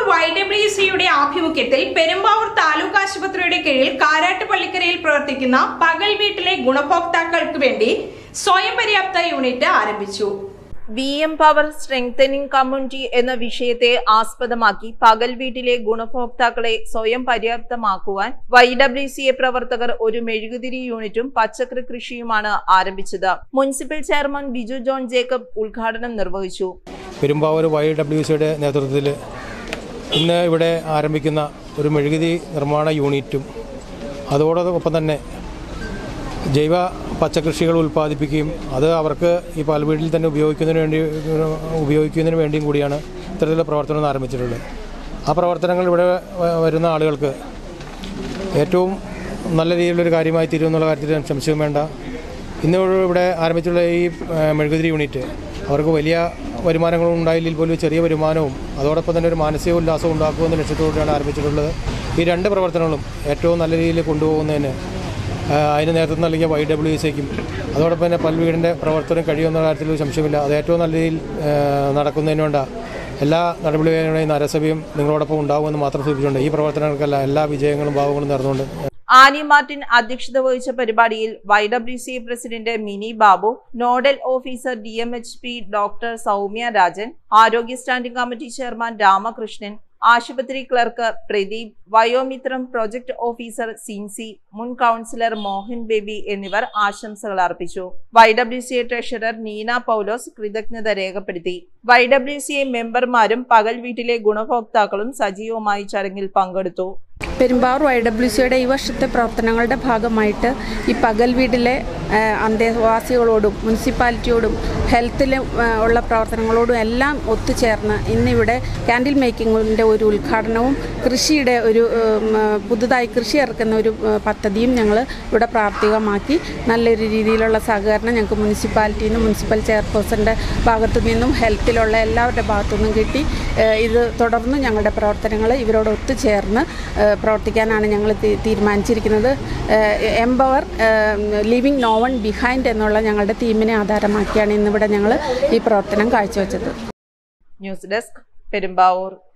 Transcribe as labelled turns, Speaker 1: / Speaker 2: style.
Speaker 1: Y W സിയുടെ ആഭിമുഖ്യത്തിൽ പെരുമ്പാവൂർ താലൂക്ക് ആശുപത്രിയുടെ കീഴിൽ കാരാട്ട് പള്ളിക്കരയിൽ പ്രവർത്തിക്കുന്ന പകൽ വീട്ടിലെ ഗുണഭോക്താക്കൾക്ക് വേണ്ടി സ്വയം പര്യാപ്ത യൂണിറ്റ് ആരംഭിച്ചു
Speaker 2: we empower strengthening community എന്ന വിഷയത്തെ ആസ്പദമാക്കി പകൽ വീട്ടിലെ ഗുണഭോക്താക്കളെ സ്വയം പര്യാപ്തമാക്കുവാൻ വൈ ഡബ്ല്യു സി എ പ്രവർത്തകർ ഒരു മെഴുകുതിരി യൂണിറ്റും പച്ചക്കറി കൃഷിയുമാണ് ആരംഭിച്ചത് മുനിസിപ്പൽ ചെയർമാൻ ബിജു ജോൺ ജേക്കബ് ഉദ്ഘാടനം നിർവഹിച്ചു
Speaker 3: പെരുമ്പാവൂർ വൈ ഡബ്ല്യു സിയുടെ നേതൃത്വത്തിൽ ഇന്ന് ഇവിടെ ആരംഭിക്കുന്ന ഒരു മെഴുകുതി നിർമ്മാണ യൂണിറ്റും അതോടൊപ്പം തന്നെ ജൈവ പച്ചക്കൃഷികൾ ഉൽപ്പാദിപ്പിക്കുകയും അത് അവർക്ക് ഈ പാൽവീട്ടിൽ തന്നെ ഉപയോഗിക്കുന്നതിന് വേണ്ടി ഉപയോഗിക്കുന്നതിന് വേണ്ടിയും കൂടിയാണ് ഇത്തരത്തിലുള്ള പ്രവർത്തനം ആരംഭിച്ചിട്ടുള്ളത് ആ പ്രവർത്തനങ്ങൾ ഇവിടെ വ- വരുന്ന ആളുകൾക്ക് ഏറ്റവും നല്ല രീതിയിലുള്ളൊരു കാര്യമായി തീരുമെന്നുള്ള കാര്യത്തിൽ സംശയം വേണ്ട ഇന്ന് ഇവിടെ ആരംഭിച്ചുള്ള ഈ ആ, മെഴുകുതിരി യൂണിറ്റ് അവർക്ക് വലിയ വരുമാനങ്ങളും ഉണ്ടായില്ലെങ്കിൽ പോലും ചെറിയ വരുമാനവും അതോടൊപ്പം തന്നെ ഒരു മാനസിക ഉല്ലാസം ഉണ്ടാക്കുമെന്ന ലക്ഷ്യത്തോടെയാണ് ആരംഭിച്ചിട്ടുള്ളത് ഈ രണ്ട് പ്രവർത്തനങ്ങളും ഏറ്റവും നല്ല രീതിയിൽ കൊണ്ടുപോകുന്നതിന് ആ, അതിന് നേതൃത്വം നൽകിയ വൈ ഡബ്ല്യു സിക്കും അതോടൊപ്പം തന്നെ പൽവീടിൻ്റെ പ്രവർത്തനം കഴിയുമെന്ന കാര്യത്തിൽ ഒരു സംശയമില്ല അത് ഏറ്റവും നല്ല രീതിയിൽ ആ, നടക്കുന്നതിന് വേണ്ട എല്ലാ നടപടികളുടെയും നരസഭയും നിങ്ങളോടൊപ്പം ഉണ്ടാകുമെന്ന് മാത്രം സൂചിപ്പിച്ചുകൊണ്ട് ഈ പ്രവർത്തനങ്ങൾക്കെല്ലാം എല്ലാ വിജയങ്ങളും ഭാവങ്ങളും നേർന്നുകൊണ്ട്
Speaker 2: ആനി മാർട്ടിൻ അധ്യക്ഷത വഹിച്ച പരിപാടിയിൽ Y W C president Mini Babu nodal officer D M H P doctor Soumya Rajan ആരോഗ്യ സ്റ്റാൻഡിംഗ് കമ്മിറ്റി ചെയർമാൻ രാമകൃഷ്ണൻ ആശുപത്രി clerk Pradeep Vayomithram project officer Sincy മുൻ കൗൺസിലർ മോഹൻ ബേബി എന്നിവർ ആശംസകൾ അർപ്പിച്ചു Y W C A treasurer Neena Paulose കൃതജ്ഞത രേഖപ്പെടുത്തി വൈ ഡബ്ല്യു സി എ മെമ്പർമാരും പകൽ വീട്ടിലെ ഗുണഭോക്താക്കളും സജീവമായി ചടങ്ങിൽ പങ്കെടുത്തു
Speaker 4: പെരുമ്പാവൂർ വൈ ഡബ്ല്യു സിയുടെ ഈ വർഷത്തെ പ്രവർത്തനങ്ങളുടെ ഭാഗമായിട്ട് ഈ പകൽ വീട്ടിലെ ആ, അന്തേവാസികളോടും മുനിസിപ്പാലിറ്റിയോടും ഹെൽത്തിലും ആ, ഉള്ള പ്രവർത്തനങ്ങളോടും എല്ലാം ഒത്തുചേർന്ന് ഇന്നിവിടെ ക്യാൻഡിൽ മേക്കിങ്ങിൻ്റെ ഒരു ഉദ്ഘാടനവും കൃഷിയുടെ ഒരു ഉം, ആ, പുതുതായി കൃഷി ഇറക്കുന്ന ഒരു ആ, പദ്ധതിയും ഞങ്ങൾ ഇവിടെ പ്രാവർത്തികമാക്കി നല്ലൊരു രീതിയിലുള്ള സഹകരണം ഞങ്ങൾക്ക് മുനിസിപ്പാലിറ്റിയിൽ നിന്നും മുനിസിപ്പൽ ചെയർപേഴ്സൻ്റെ ഭാഗത്തു നിന്നും ഹെൽത്തിലുള്ള എല്ലാവരുടെ ഭാഗത്തു നിന്നും കിട്ടി ആ, ഇത് തുടർന്ന് ഞങ്ങളുടെ പ്രവർത്തനങ്ങൾ ഇവരോട് ഒത്തുചേർന്ന് ആ, പ്രവർത്തിക്കാനാണ് ഞങ്ങൾ തീ- തീരുമാനിച്ചിരിക്കുന്നത് empower living no one behind എന്നുള്ള ഞങ്ങളുടെ തീമിനെ ആധാരമാക്കിയാണ് ഇന്നിവിടെ ഞങ്ങൾ ഈ പ്രവർത്തനം കാഴ്ചവെച്ചത്
Speaker 2: ന്യൂസ് ഡെസ്ക് പെരുമ്പാവൂർ